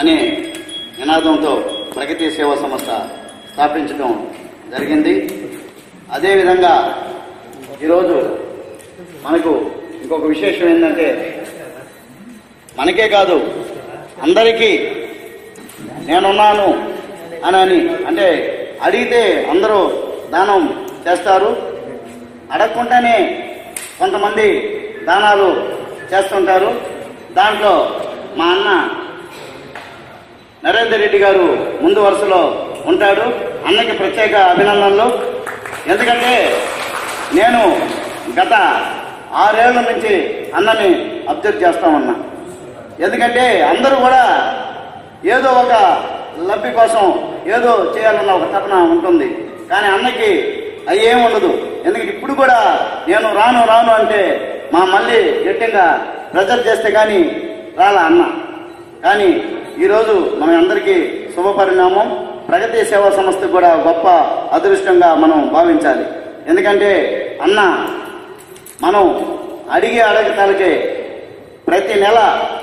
అనే నినాదంతో ప్రగతి సేవా సంస్థ స్థాపించడం జరిగింది అదేవిధంగా ఈరోజు మనకు ఇంకొక విశేషం ఏంటంటే మనకే కాదు అందరికీ నేనున్నాను అని అని అంటే అడిగితే అందరూ దానం చేస్తారు అడగకుండానే కొంతమంది దానాలు చేస్తుంటారు దాంట్లో మా అన్న నరేందర్ రెడ్డి గారు ముందు వరుసలో ఉంటాడు అన్నకి ప్రత్యేక అభినందనలు ఎందుకంటే నేను గత ఆరేళ్ల నుంచి అన్నని అబ్జర్వ్ చేస్తా ఉన్నా ఎందుకంటే అందరూ కూడా ఏదో ఒక లబ్ధి కోసం ఏదో చేయాలన్న ఒక తపన ఉంటుంది కానీ అన్నకి అవి ఏం ఉండదు ఎందుకంటే ఇప్పుడు కూడా నేను రాను రాను అంటే మా మళ్ళీ గట్టిగా ప్రెజర్ చేస్తే కానీ రాలా అన్న కానీ ఈరోజు మన అందరికీ శుభ పరిణామం ప్రగతి సేవా సంస్థ కూడా గొప్ప అదృష్టంగా మనం భావించాలి ఎందుకంటే అన్న మనం అడిగే అడగతాలకే ప్రతి నెల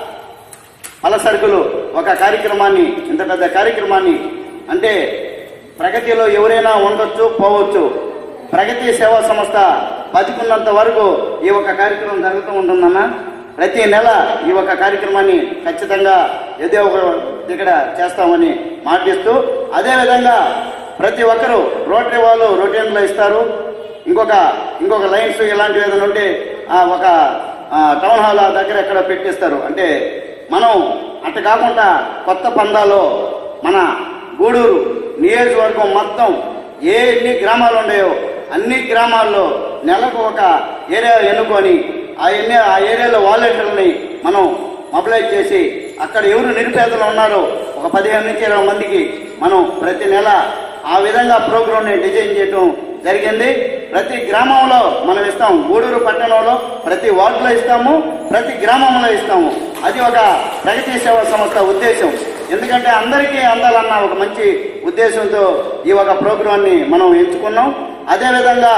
పల సరుకులు ఒక కార్యక్రమాన్ని ఇంత పెద్ద కార్యక్రమాన్ని అంటే ప్రగతిలో ఎవరైనా ఉండొచ్చు పోవచ్చు ప్రగతి సేవా సంస్థ బతికున్నంత వరకు ఈ ఒక కార్యక్రమం జరుగుతూ ఉంటుందన్న ప్రతి నెల ఈ ఒక కార్యక్రమాన్ని ఖచ్చితంగా ఏదో ఒక దగ్గర చేస్తామని మాటిస్తూ అదేవిధంగా ప్రతి ఒక్కరూ రోటరీ వాళ్ళు రొటీన్లో ఇస్తారు ఇంకొక ఇంకొక లైన్స్ ఇలాంటివి ఏదైనా ఉంటే ఆ ఒక ఆ, టౌన్ హాల్ దగ్గర ఎక్కడ పెట్టిస్తారు అంటే మనం అట్ట కాకుండా కొత్త పందాలో మన గూడూరు నియోజకవర్గం మొత్తం ఏ ఎన్ని గ్రామాలు ఉన్నాయో అన్ని గ్రామాల్లో నెలకు ఒక ఏరియా ఎన్నుకొని ఆ ఎన్ని ఆ ఏరియాలో వాలంటీర్లని మనం మొబిలైజ్ చేసి అక్కడ ఎవరు నిరుపేదలు ఉన్నారో ఒక పదిహేను నుంచి ఇరవై మందికి మనం ప్రతి నెల ఆ విధంగా ప్రోగ్రామ్ ని డిజైన్ చేయడం జరిగింది ప్రతి గ్రామంలో మనం ఇస్తాం గూడూరు పట్టణంలో ప్రతి వార్డులో ఇస్తాము ప్రతి గ్రామంలో ఇస్తాము అది ఒక ప్రగతి సేవా సంస్థ ఉద్దేశం ఎందుకంటే అందరికీ అందాలన్న ఒక మంచి ఉద్దేశంతో ఈ ఒక ప్రోగ్రామ్ ని మనం ఎంచుకున్నాం అదేవిధంగా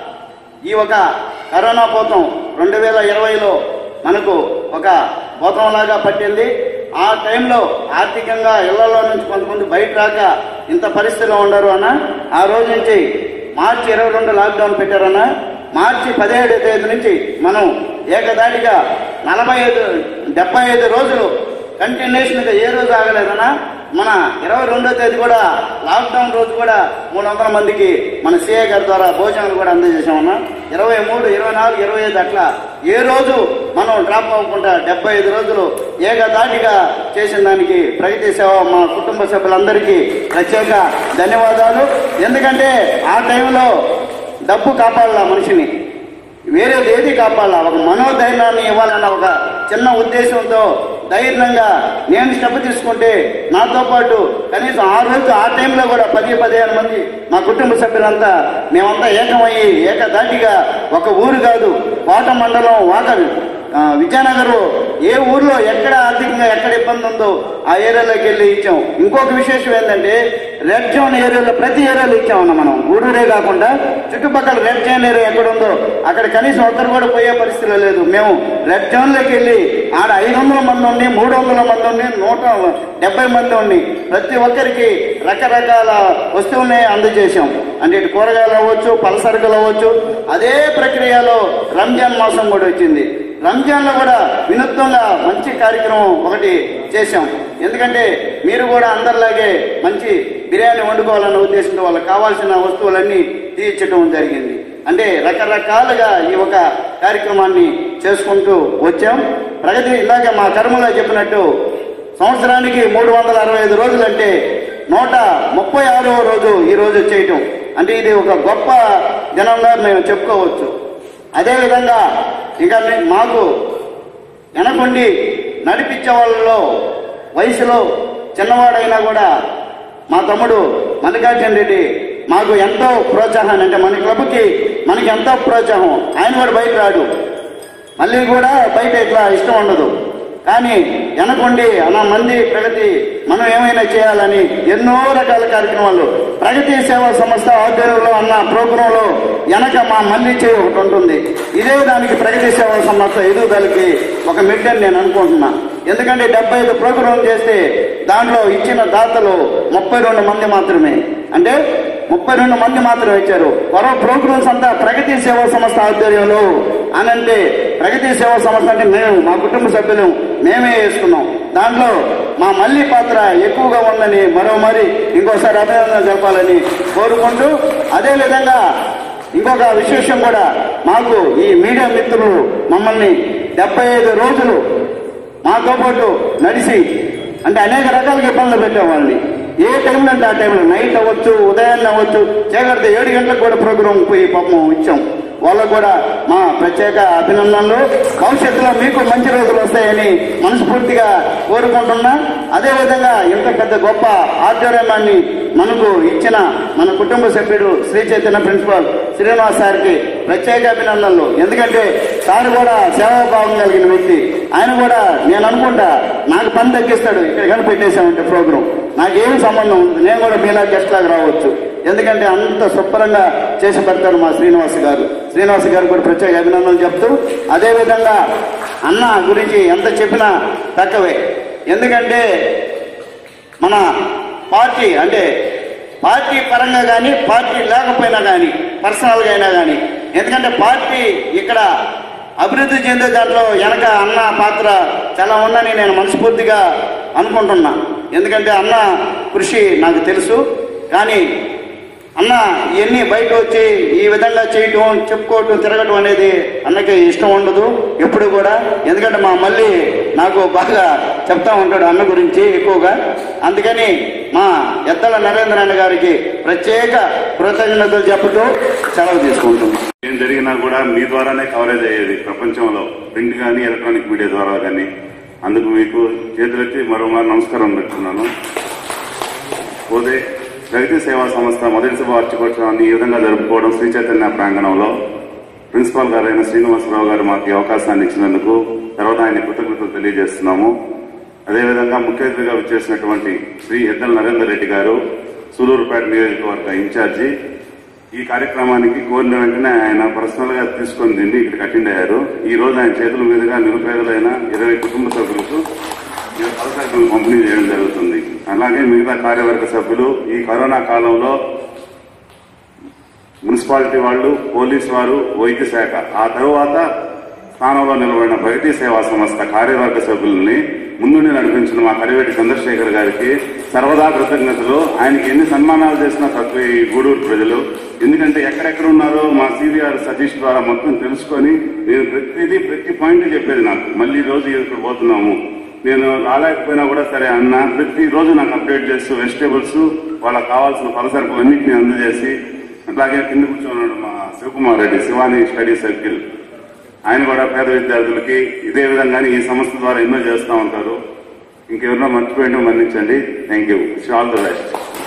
ఈ ఒక కరోనా పోతం రెండు వేల ఇరవైలో మనకు ఒక పోతంలాగా పట్టింది ఆ టైంలో ఆర్థికంగా ఇళ్లలో నుంచి కొంతమంది బయట రాక ఇంత పరిస్థితిలో ఉండరు అన్న ఆ రోజు నుంచి మార్చి ఇరవై రెండు లాక్డౌన్ పెట్టారన్న మార్చి పదిహేడు తేదీ నుంచి మనం ఏకదాటిగా నలభై ఐదు డెబ్బై ఐదు రోజులు కంటిన్యూషన్ గా ఏ రోజు ఆగలేదన్నా మన ఇరవై రెండో తేదీ కూడా లాక్డౌన్ రోజు కూడా మూడు వందల మందికి మన సిఐ గారి ద్వారా భోజనాలు కూడా అందజేసామన్నా ఇరవై మూడు ఇరవై నాలుగు ఇరవై ఐదు అట్లా ఏ రోజు మనం డ్రాప్ అవ్వకుండా డెబ్బై ఐదు రోజులు ఏకదాటిగా చేసిన దానికి ప్రగతి సేవ మా కుటుంబ సభ్యులందరికీ ప్రత్యేక ధన్యవాదాలు ఎందుకంటే ఆ టైంలో డబ్బు కాపాడాల మనిషిని వేరేది ఏది కాపాడాల ఒక మనోధైర్యాన్ని ఇవ్వాలన్న ఒక చిన్న ఉద్దేశంతో ధైర్యంగా నేను స్టెప్ తీసుకుంటే నాతో పాటు కనీసం ఆ రోజు ఆ టైంలో కూడా పది పదిహేను మంది మా కుటుంబ సభ్యులంతా మేమంతా ఏకమయ్యి ఏకదాటిగా ఒక ఊరు కాదు కోట మండలం వాకల్ ఆ, విజయనగర్ ఏ ఊర్లో ఎక్కడ ఆర్థికంగా ఎక్కడ ఇబ్బంది ఉందో ఆ ఏరియాలోకి వెళ్ళి ఇచ్చాం ఇంకొక విశేషం ఏంటంటే రెడ్ జోన్ ఏరియాలో ప్రతి ఏరియాలో ఇచ్చామన్న మనం గూడూరే కాకుండా చుట్టుపక్కల రెడ్ జోన్ ఏరియా ఎక్కడ ఉందో అక్కడ కనీసం ఒక్కరు కూడా పోయే పరిస్థితిలో లేదు మేము రెడ్ జోన్ లోకి వెళ్ళి ఆడ ఐదు వందల మంది ఉండి మూడు వందల మంది ఉండి నూట డెబ్బై మంది ఉండి ప్రతి ఒక్కరికి రకరకాల వస్తువుల్ని అందజేశాం అంటే ఇటు కూరగాయలు అవ్వచ్చు పలసరుకులు అవ్వచ్చు అదే ప్రక్రియలో రంజాన్ మాసం కూడా వచ్చింది రంజాన్ లో కూడా వినూత్నంగా మంచి కార్యక్రమం ఒకటి చేశాం ఎందుకంటే మీరు కూడా అందరిలాగే మంచి బిర్యానీ వండుకోవాలన్న ఉద్దేశంతో వాళ్ళకి కావాల్సిన వస్తువులన్నీ తీర్చడం జరిగింది అంటే రకరకాలుగా ఈ ఒక కార్యక్రమాన్ని చేసుకుంటూ వచ్చాం ప్రగతి ఇందాక మా కర్మలో చెప్పినట్టు సంవత్సరానికి మూడు వందల అరవై ఐదు రోజులు అంటే నూట ముప్పై ఆరో రోజు ఈ రోజు చేయటం అంటే ఇది ఒక గొప్ప దినంగా మేము చెప్పుకోవచ్చు అదేవిధంగా ఇక మే- మాకు వెనకుండి నడిపించే వాళ్ళలో వయసులో చిన్నవాడైనా కూడా మా తమ్ముడు మల్లికార్జున రెడ్డి మాకు ఎంతో ప్రోత్సాహాన్ని అంటే మన క్లబ్కి మనకి ఎంతో ప్రోత్సాహం ఆయన కూడా బయట రాడు మళ్ళీ కూడా బయట ఇట్లా ఇష్టం ఉండదు కానీ వెనకుండి అన్న మంది ప్రగతి మనం ఏమైనా చేయాలని ఎన్నో రకాల కార్యక్రమాలు ప్రగతి సేవా సంస్థ ఆధ్వర్యంలో అన్న ప్రోగ్రాంలో వెనక మా మళ్ళీ చేయి ఒకటి ఉంటుంది ఇదే దానికి ప్రగతి సేవా సంస్థ ఎదుగుదలకి ఒక మిడ్ అని నేను అనుకుంటున్నా ఎందుకంటే డెబ్బై ఐదు ప్రోగ్రాం చేస్తే దాంట్లో ఇచ్చిన దాతలు ముప్పై రెండు మంది మాత్రమే అంటే ముప్పై రెండు మంది మాత్రమే ఇచ్చారు మరో ప్రోగ్రామ్స్ అంతా ప్రగతి సేవా సంస్థ ఆధ్వర్యంలో అని అంటే ప్రగతి సేవా సంస్థ అంటే మేము మా కుటుంబ సభ్యులు మేమే వేసుకున్నాం దాంట్లో మా మల్లి పాత్ర ఎక్కువగా ఉందని మరో మరి ఇంకోసారి అభినందన జరపాలని కోరుకుంటూ అదే విధంగా ఇంకొక విశేషం కూడా మాకు ఈ మీడియా మిత్రులు మమ్మల్ని డెబ్బై ఐదు రోజులు మాతో పాటు నడిచి అంటే అనేక రకాలుగా ఇబ్బందులు పెట్టేవాళ్ళని ఏ టైంలో అంటే ఆ టైంలో నైట్ అవ్వచ్చు ఉదయాన్నే అవ్వచ్చు చేకడితే ఏడు గంటలకు కూడా ప్రోగ్రాం పోయి పాపం ఇచ్చాం వాళ్ళకు కూడా మా ప్రత్యేక అభినందనలు భవిష్యత్తులో మీకు మంచి రోజులు వస్తాయని మనస్ఫూర్తిగా కోరుకుంటున్నా అదేవిధంగా ఇంత పెద్ద గొప్ప ఆధ్వర్యాన్ని మనకు ఇచ్చిన మన కుటుంబ సభ్యుడు శ్రీ చైతన్య ప్రిన్సిపాల్ శ్రీనివాస్ సార్కి ప్రత్యేక అభినందనలు ఎందుకంటే సార్ కూడా సేవాభావం కలిగిన వ్యక్తి ఆయన కూడా నేను అనుకుంటా నాకు పని తగ్గిస్తాడు ఇక్కడ కానీ పెట్టేశామంటే ప్రోగ్రాం నాకేం సంబంధం ఉంది నేను కూడా మీలా గెస్ట్ లాగా రావచ్చు ఎందుకంటే అంత శుభ్రంగా చేసి పెడతారు మా శ్రీనివాస్ గారు శ్రీనివాస్ గారు కూడా ప్రత్యేక అభినందనలు చెప్తూ అదేవిధంగా అన్న గురించి ఎంత చెప్పినా తక్కువే ఎందుకంటే మన పార్టీ అంటే పార్టీ పరంగా కానీ పార్టీ లేకపోయినా కానీ పర్సనల్గా అయినా కానీ ఎందుకంటే పార్టీ ఇక్కడ అభివృద్ధి చెందే దాంట్లో వెనక అన్న పాత్ర చాలా ఉందని నేను మనస్ఫూర్తిగా అనుకుంటున్నా ఎందుకంటే అన్న కృషి నాకు తెలుసు కానీ అన్న ఇవన్నీ బయట వచ్చి ఈ విధంగా చేయటం చెప్పుకోవటం తిరగటం అనేది అన్నకి ఇష్టం ఉండదు ఎప్పుడు కూడా ఎందుకంటే మా మళ్ళీ నాకు బాగా చెప్తా ఉంటాడు అన్న గురించి ఎక్కువగా అందుకని మా ఎద్దల నరేంద్రన్న గారికి ప్రత్యేక కృతజ్ఞతలు చెప్పుతూ సెలవు తీసుకుంటున్నాం ఏం జరిగినా కూడా మీ ద్వారానే కవరేజ్ అయ్యేది ప్రపంచంలో ప్రింట్ కానీ ఎలక్ట్రానిక్ మీడియా ద్వారా కానీ అందుకు మీకు చేతులెత్తి మరోమారు నమస్కారం పెడుతున్నాను పోతే ప్రగతి సేవా సంస్థ మొదటి సభ వార్షికోత్సవాన్ని ఈ విధంగా జరుపుకోవడం శ్రీ చైతన్య ప్రాంగణంలో ప్రిన్సిపాల్ గారైన శ్రీనివాసరావు గారు మాకు ఈ అవకాశాన్ని ఇచ్చినందుకు తర్వాత ఆయన కృతజ్ఞతలు తెలియజేస్తున్నాము అదేవిధంగా ముఖ్య అతిథిగా వచ్చేసినటువంటి శ్రీ ఎద్దల నరేందర్ రెడ్డి గారు సూలూరుపేట నియోజకవర్గ ఇన్ఛార్జి ఈ కార్యక్రమానికి కోరిన వెంటనే ఆయన పర్సనల్ గా తీసుకొని దీన్ని ఇక్కడికి అటెండ్ అయ్యారు ఈ రోజు ఆయన చేతుల మీదుగా నిరుపేదలైన ఇరవై కుటుంబ సభ్యులకు ఈ పలసరుకులు పంపిణీ చేయడం జరుగుతుంది అలాగే మిగతా కార్యవర్గ సభ్యులు ఈ కరోనా కాలంలో మున్సిపాలిటీ వాళ్ళు పోలీస్ వారు వైద్య శాఖ ఆ తరువాత స్థానంలో నిలబడిన ప్రగతి సేవా సంస్థ కార్యవర్గ సభ్యుల్ని ముందుండి నడిపించిన మా కరివేటి చంద్రశేఖర్ గారికి సర్వదా కృతజ్ఞతలు ఆయనకి ఎన్ని సన్మానాలు చేసినా తక్కువ ఈ గూడూరు ప్రజలు ఎందుకంటే ఎక్కడెక్కడ ఉన్నారో మా సివిఆర్ సతీష్ ద్వారా మొత్తం తెలుసుకొని నేను ప్రతిదీ ప్రతి పాయింట్ చెప్పేది నాకు మళ్ళీ ఈ రోజు ఇక్కడ పోతున్నాము నేను రాలేకపోయినా కూడా సరే అన్న ప్రతి రోజు నాకు అప్డేట్ చేస్తూ వెజిటేబుల్స్ వాళ్ళకి కావాల్సిన పలసరుకులు అన్నింటినీ అందజేసి అట్లాగే కింద కూర్చున్నాడు మా శివకుమార్ రెడ్డి శివాని స్టడీ సర్కిల్ ఆయన కూడా పేద విద్యార్థులకి ఇదే విధంగానే ఈ సంస్థ ద్వారా ఎన్నో చేస్తూ ఉంటారు ఇంకెవరినో మర్చిపోయిందో మన్నించండి thank you all the best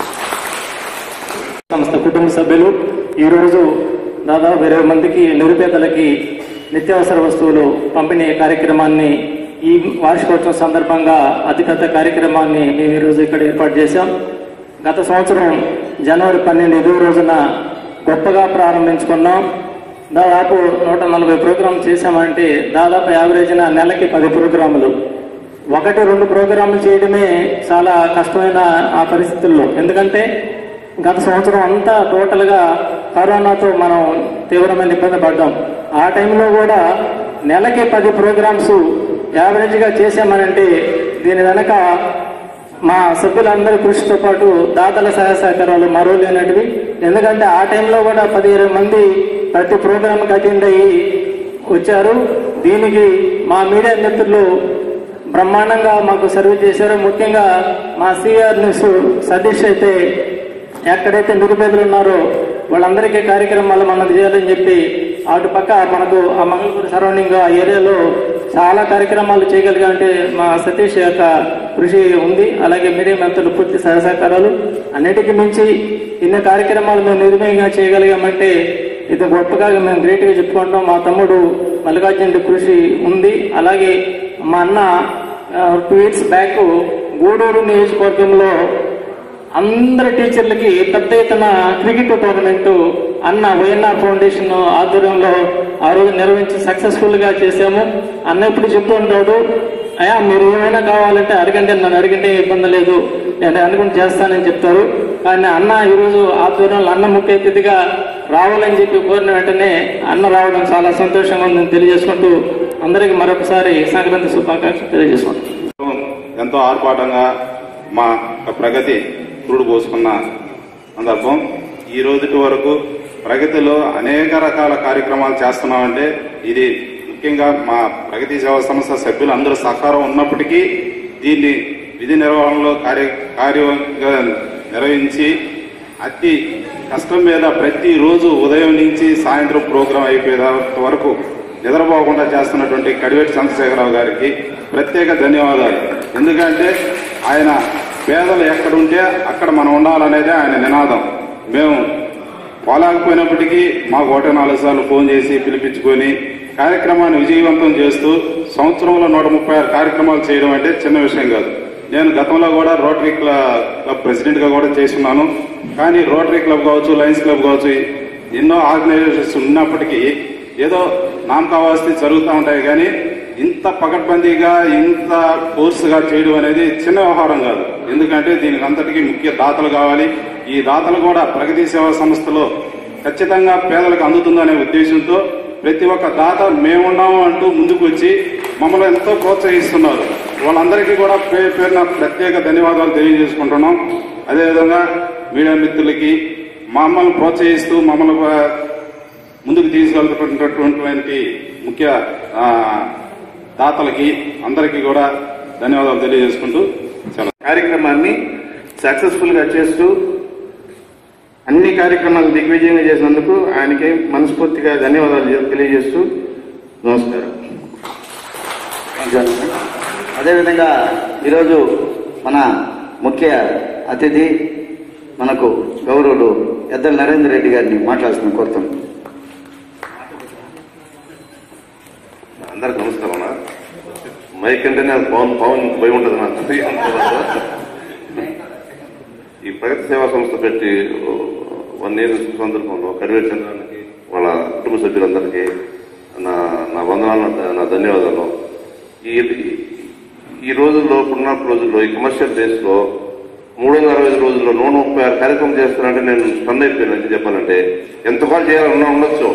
సంస్థ కుటుంబ సభ్యులు ఈరోజు దాదాపు ఇరవై మందికి నిరుపేదలకి నిత్యావసర వస్తువులు పంపిణీ కార్యక్రమాన్ని ఈ వార్షికోత్సవం సందర్భంగా అతిపెద్ద కార్యక్రమాన్ని మేము ఈరోజు ఇక్కడ ఏర్పాటు చేశాం గత సంవత్సరం జనవరి పన్నెండు ఇదే రోజున గొప్పగా ప్రారంభించుకున్నాం దాదాపు నూట నలభై ప్రోగ్రాంలు చేశామంటే దాదాపు యావరేజ్న నెలకి పది ప్రోగ్రాములు ఒకటి రెండు ప్రోగ్రాములు చేయడమే చాలా కష్టమైన ఆ పరిస్థితుల్లో ఎందుకంటే గత సంవత్సరం అంతా టోటల్ గా కరోనాతో మనం తీవ్రమైన ఇబ్బంది పడ్డాం ఆ టైంలో కూడా నెలకి పది ప్రోగ్రామ్స్ యావరేజ్ గా చేశామనంటే దీని వెనక మా సభ్యులందరి కృషితో పాటు దాతల సహాయ సహకారాలు మరో లేనటివి ఎందుకంటే ఆ టైంలో కూడా పది ఇరవై మంది ప్రతి ప్రోగ్రాంకి అటెండ్ అయ్యి వచ్చారు దీనికి మా మీడియా మిత్రులు బ్రహ్మాండంగా మాకు సర్వీస్ చేశారు ముఖ్యంగా మా సిఆర్ న్యూస్ సతీష్ అయితే ఎక్కడైతే నిరుపేదలు ఉన్నారో వాళ్ళందరికీ కార్యక్రమాలు మనం చేయాలని చెప్పి అటు పక్క మనకు ఆ మంగళపూర్ సరౌండింగ్ ఆ ఏరియాలో చాలా కార్యక్రమాలు చేయగలిగామంటే మా సతీష్ యొక్క కృషి ఉంది అలాగే మీడియా మంత్రులు పూర్తి సహాయ సహకారాలు అన్నిటికీ మించి ఇన్ని కార్యక్రమాలు మేము నిర్మయంగా చేయగలిగామంటే ఇది గొప్పగా మేము గ్రేట్ గా చెప్పుకుంటాం మా తమ్ముడు మల్లికార్జునుడి కృషి ఉంది అలాగే మా అన్న టూ ఇయర్స్ బ్యాక్ గూడూరు నియోజకవర్గంలో అందరి టీచర్లకి పెద్ద ఎత్తున క్రికెట్ టోర్నమెంట్ అన్న వైఎన్ఆర్ ఫౌండేషన్ ఆధ్వర్యంలో ఆ రోజు నిర్వహించి సక్సెస్ఫుల్ గా చేశాము అన్న ఇప్పుడు చెప్తూ ఉంటాడు అయ్యా మీరు ఏమైనా కావాలంటే అడగండి నన్ను అడిగంటే ఇబ్బంది లేదు నేను అనుకుని చేస్తానని చెప్తారు కానీ అన్న ఈరోజు ఆధ్వర్యంలో అన్న ముఖ్య అతిథిగా రావాలని చెప్పి కోరిన వెంటనే అన్న రావడం చాలా సంతోషంగా ఉందని తెలియజేసుకుంటూ అందరికీ మరొకసారి సంక్రాంతి శుభాకాంక్షలు తెలియజేసుకుంటాం ఎంతో ఆర్భాటంగా మా ప్రగతి పురుడు పోసుకున్న సందర్భం ఈ రోజుటి వరకు ప్రగతిలో అనేక రకాల కార్యక్రమాలు చేస్తున్నామంటే ఇది ముఖ్యంగా మా ప్రగతి సేవా సంస్థ సభ్యులు అందరూ సహకారం ఉన్నప్పటికీ దీన్ని విధి నిర్వహణలో కార్య కార్యంగా నిర్వహించి అతి కష్టం మీద ప్రతిరోజు ఉదయం నుంచి సాయంత్రం ప్రోగ్రాం అయిపోయేంత వరకు నిద్రపోకుండా చేస్తున్నటువంటి కడివెట్టి చంద్రశేఖరరావు గారికి ప్రత్యేక ధన్యవాదాలు ఎందుకంటే ఆయన పేదలు ఎక్కడుంటే అక్కడ మనం ఉండాలనేదే ఆయన నినాదం మేము పోలేకపోయినప్పటికీ మాకు ఒకటి నాలుగు సార్లు ఫోన్ చేసి పిలిపించుకొని కార్యక్రమాన్ని విజయవంతం చేస్తూ సంవత్సరంలో నూట ముప్పై ఆరు కార్యక్రమాలు చేయడం అంటే చిన్న విషయం కాదు నేను గతంలో కూడా రోటరీ క్లబ్ ప్రెసిడెంట్ గా కూడా చేస్తున్నాను కానీ రోటరీ క్లబ్ కావచ్చు లయన్స్ క్లబ్ కావచ్చు ఎన్నో ఆర్గనైజేషన్స్ ఉన్నప్పటికీ ఏదో నామకావాస్తి జరుగుతూ ఉంటాయి కానీ ఇంత పకడ్బందీగా ఇంత కోర్సుగా చేయడం అనేది చిన్న వ్యవహారం కాదు ఎందుకంటే దీనికి అంతటికీ ముఖ్య దాతలు కావాలి ఈ దాతలు కూడా ప్రగతి సేవా సంస్థలో ఖచ్చితంగా పేదలకు అందుతుందనే ఉద్దేశంతో ప్రతి ఒక్క దాత మేమున్నాము అంటూ ముందుకు వచ్చి మమ్మల్ని ఎంతో ప్రోత్సహిస్తున్నారు వాళ్ళందరికీ కూడా పేరు పేరున ప్రత్యేక ధన్యవాదాలు తెలియజేసుకుంటున్నాం అదేవిధంగా మీడియా మిత్రులకి మమ్మల్ని ప్రోత్సహిస్తూ మమ్మల్ని ఆ, ముందుకు తీసుకెళ్తున్నటువంటి ముఖ్య ఆ, దాతలకి అందరికీ కూడా ధన్యవాదాలు తెలియజేసుకుంటూ చాలా కార్యక్రమాన్ని సక్సెస్ఫుల్ గా చేస్తూ అన్ని కార్యక్రమాలు దిగ్విజయంగా చేసినందుకు ఆయనకి మనస్ఫూర్తిగా ధన్యవాదాలు చె- తెలియజేస్తూ నమస్కారం అదేవిధంగా ఈరోజు మన ముఖ్య అతిథి మనకు గౌరవుడు ఎద్దల నరేందర్ రెడ్డి గారిని మాట్లాడుతున్న కోరుతాం అందరికి నమస్కారం అన్న మైక్ అంటేనే అది పవన్ పవన్ భయం ఉంటుంది నాకు ఈ ప్రగతి సేవా సంస్థ పెట్టి వన్ ఇయర్ సందర్భంలో కడివేటి చంద్రానికి వాళ్ళ కుటుంబ సభ్యులందరికీ నా నా వందనాలు నా- నా ధన్యవాదాలు ఈ ఈ రోజుల్లో ఇప్పుడున్న రోజుల్లో ఈ కమర్షియల్ డేస్ లో మూడు వందల అరవై ఐదు రోజుల్లో నూట ముప్పై ఆరు కార్యక్రమం చేస్తానంటే నేను స్పంద అయిపోయాను చెప్పాలంటే ఎంతకాలం చేయాలన్నా ఉండొచ్చు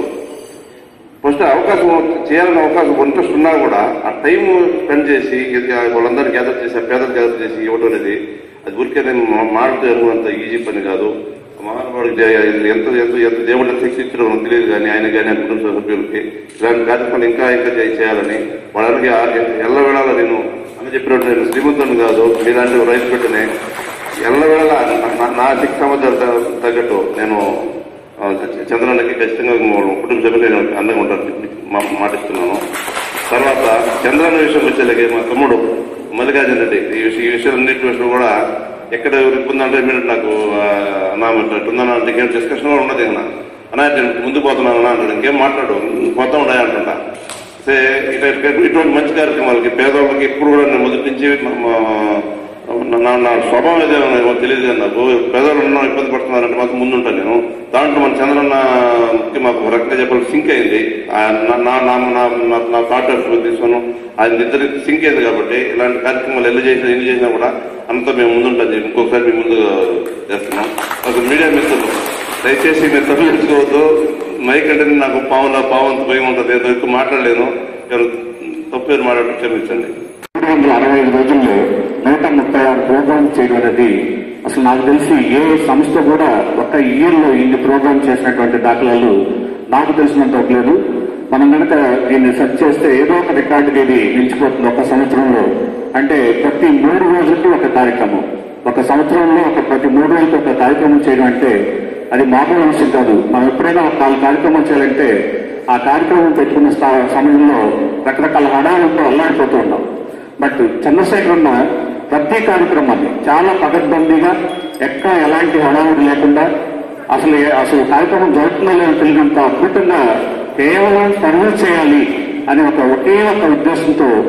ఫస్ట్ అవకాశం చేయాలని అవకాశం ఇంట్రెస్ట్ ఉన్నా కూడా ఆ టైం స్పెండ్ చేసి ఇది వాళ్ళందరినీ గ్యాదర్ చేసి ఆ పేదలు గ్యాదర్ చేసి ఇవ్వడం అనేది అది ఊరికే నేను మాట్లాడు అంత ఈజీ పని కాదు మహానుభావుడికి దే- ఇది ఎంత ఎంత ఎంత దేవుళ్ళ శక్తి ఇచ్చడం మనకు తెలియదు కానీ ఆయన కానీ ఆయన కుటుంబ సభ్యులకి ఇలాంటి కార్యక్రమాలు ఇంకా ఇంకా చే- చేయాలని వాళ్ళకి ఎల్ల వేళాల నేను అని చెప్పినట్టు నేను శ్రీమంతుని కాదు మీలాంటి రైతు పెట్టినే ఎల్ల వేళ నా శక్తి సామర్థ్యాలు తగ్గట్టు నేను ఆ, చంద్రన్నకి ఖచ్చితంగా మా కుటుంబ సభ్యులు నేను అందంగా ఉంటాను మా- మాటిస్తున్నాను తర్వాత చంద్రన్న విషయం వచ్చేలాగే మా తమ్ముడు మల్లికార్జున రెడ్డి ఈ విషయం ఈ విషయాలన్నింటి విషయం కూడా ఎక్కడ ఇబ్బంది అంటే మీరు నాకు ఆ, అన్నా ఉందన్నా అంటే ఇంకేం డిస్కషన్ కూడా ఉండదు ఇంకా అన్నా నేను ముందుకు పోతున్నాను అన్నా అంటాడు ఇంకేం మాట్లాడు పోతా ఉన్నాయి అంటుంటా సే ఇట- ఇట- ఇటువంటి మంచి కార్యక్రమాలకి పేదవాళ్ళకి ఎప్పుడు కూడా నేను మొదటి నుంచి మా- మా- నా నా స్వభావం ఏదో ఏమో తెలియదు కానీ నాకు పేదలు ఉన్నా ఇబ్బంది పడుతున్నారంటే మాకు ముందుంటాను నేను దాంట్లో మన చంద్రన్నకి మాకు ఒక రకంగా చెప్పాలి సింక్ అయింది ఆ నా నా నా నా- నా- నా థాట్ తీసుకున్నాను ఆయన ఇద్దరికి సింక్ అయింది కాబట్టి ఇలాంటి కార్యక్రమాలు ఎల్లు చేసినా ఎన్ని చేసినా కూడా అంతా మేము ముందుంటాం చెప్పి ఇంకొకసారి మేము ముందు చేస్తున్నాం నాకు మీడియా మిత్రులు దయచేసి మీరు తప్పు తెచ్చుకోవద్దు మైక్ అంటే నాకు పావుల పావంత భయం ఉంటుంది ఏదో ఎక్కువ మాట్లాడలేను ఎవరు తప్పు పేరు మాట్లాడి క్షమించండి మూడు వందల అరవై ఐదు రోజుల్లో నూట ముప్పై ఆరు ప్రోగ్రామ్స్ చేయడం అనేది అసలు నాకు తెలిసి ఏ సంస్థ కూడా ఒక ఇయర్ లో ఇన్ని ప్రోగ్రామ్ చేసినటువంటి దాఖలాలు నాకు తెలిసినంత ఒక లేదు మనం కనుక దీన్ని సెర్చ్ చేస్తే ఏదో ఒక రికార్డు ఇది నిలిచిపోతుంది ఒక సంవత్సరంలో అంటే ప్రతి మూడు రోజులకి ఒక కార్యక్రమం ఒక సంవత్సరంలో ఒక ప్రతి మూడు రోజులకి ఒక కార్యక్రమం చేయడం అంటే అది మామూలు విషయం కాదు మనం ఎప్పుడైనా ఒక నాలుగు కార్యక్రమం చేయాలంటే ఆ కార్యక్రమం పెట్టుకున్న స్థా- సమయంలో రకరకాల హడాలతో అల్లాడిపోతూ ఉన్నాం బట్ చంద్రశేఖర్ ఉన్న ప్రతి కార్యక్రమాన్ని చాలా పకడ్బందీగా ఎక్కడ ఎలాంటి హడావుడి లేకుండా అసలు ఏ- అసలు కార్యక్రమం జరుగుతుందో లేదో తెలియనంత అద్భుతంగా కేవలం సర్వీస్ చేయాలి అనే ఒక ఒకే ఒక ఉద్దేశంతో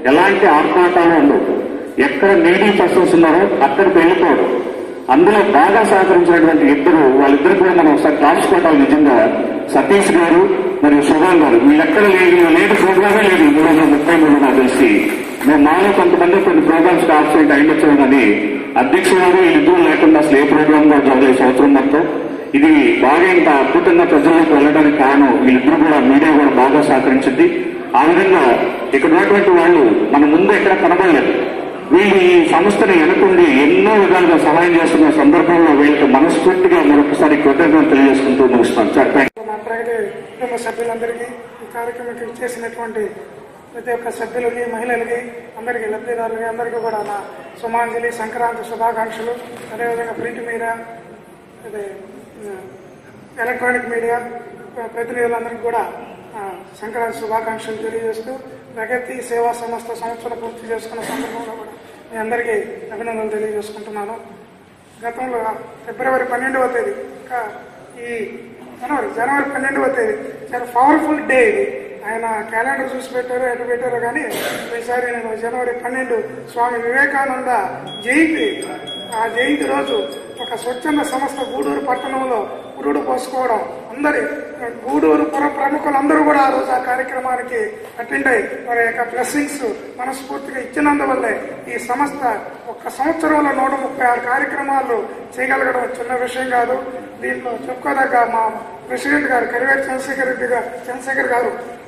ఎలాంటి ఆర్భాటాలు ఉండవు ఎక్కడ నీడీ పర్సన్స్ ఉన్నారో అక్కడికి వెళ్ళిపోవడం అందులో బాగా సహకరించినటువంటి ఇద్దరు వాళ్ళిద్దరు కూడా మనం ఒకసారి క్లాస్ కొట్టాలి నిజంగా సతీష్ గారు మరియు శుభాన్ గారు వీళ్ళెక్కడ లేదు లేదు ప్రోగ్రామే లేదు మూడు వందల ముప్పై మూడు నాకు తెలిసి మేము మాలో కొంతమంది కొన్ని ప్రోగ్రామ్స్ ఆబ్సెంట్ అయ్యొచ్చు కానీ అధ్యక్షుడు గారు వీళ్ళిద్దరూ లేకుండా అసలు ఏ ప్రోగ్రామ్ కూడా జరగలేదు సంవత్సరం మొత్తం ఇది బాగా ఇంకా అద్భుతంగా ప్రజల్లోకి వెళ్ళడానికి కారణం వీళ్ళిద్దరూ కూడా మీడియా కూడా బాగా సహకరించింది ఆ విధంగా ఇక్కడ ఉన్నటువంటి వాళ్ళు మన ముందు ఎక్కడ కనబడలేదు వీళ్ళు ఈ సంస్థని వెనుకుండి ఎన్నో విధాలుగా సహాయం చేస్తున్న సందర్భంలో వీళ్ళకి మనస్ఫూర్తిగా మరొకసారి కృతజ్ఞతలు తెలియజేసుకుంటూ ముగిస్తాను సార్ థ్యాంక్ మా ప్రగతి కుటుంబ సభ్యులందరికీ ఈ కార్యక్రమానికి చేసినటువంటి ప్రతి ఒక్క సభ్యులకి మహిళలకి అందరికీ లబ్ధిదారులకి అందరికీ కూడా నా సుమాంజలి సంక్రాంతి శుభాకాంక్షలు అదేవిధంగా ప్రింట్ మీడియా అదే ఆ, ఎలక్ట్రానిక్ మీడియా ఆ, ప్రతినిధులందరికీ కూడా ఆ, సంక్రాంతి శుభాకాంక్షలు తెలియజేస్తూ ప్రగతి సేవా సంస్థ సంవత్సరం పూర్తి చేసుకున్న సందర్భంలో కూడా మీ అందరికీ అభినందనలు తెలియజేసుకుంటున్నాను గతంలో ఫిబ్రవరి పన్నెండవ తేదీ ఇంకా ఈ జనవరి జనవరి పన్నెండవ తేదీ చాలా పవర్ఫుల్ డే ఇది ఆయన క్యాలెండర్ చూసి పెట్టారో ఎటు పెట్టారో కానీ ఈసారి నేను జనవరి పన్నెండు స్వామి వివేకానంద జయంతి ఆ జయంతి రోజు ఒక స్వచ్ఛంద సంస్థ గూడూరు పట్టణంలో పురుడు పోసుకోవడం అందరి గూడూరు పుర ప్రముఖులందరూ కూడా ఆ రోజు ఆ కార్యక్రమానికి అటెండ్ అయ్యి వారి యొక్క బ్లెస్సింగ్స్ మనస్ఫూర్తిగా ఇచ్చినందువల్లే ఈ సంస్థ ఒక్క సంవత్సరంలో నూట ముప్పై ఆరు కార్యక్రమాలు చేయగలగడం చిన్న విషయం కాదు దీంట్లో చెప్పుకోదగ్గ మా ప్రెసిడెంట్ గారు కరివేటి చంద్రశేఖర్ రెడ్డి గారు చంద్రశేఖర్ గారు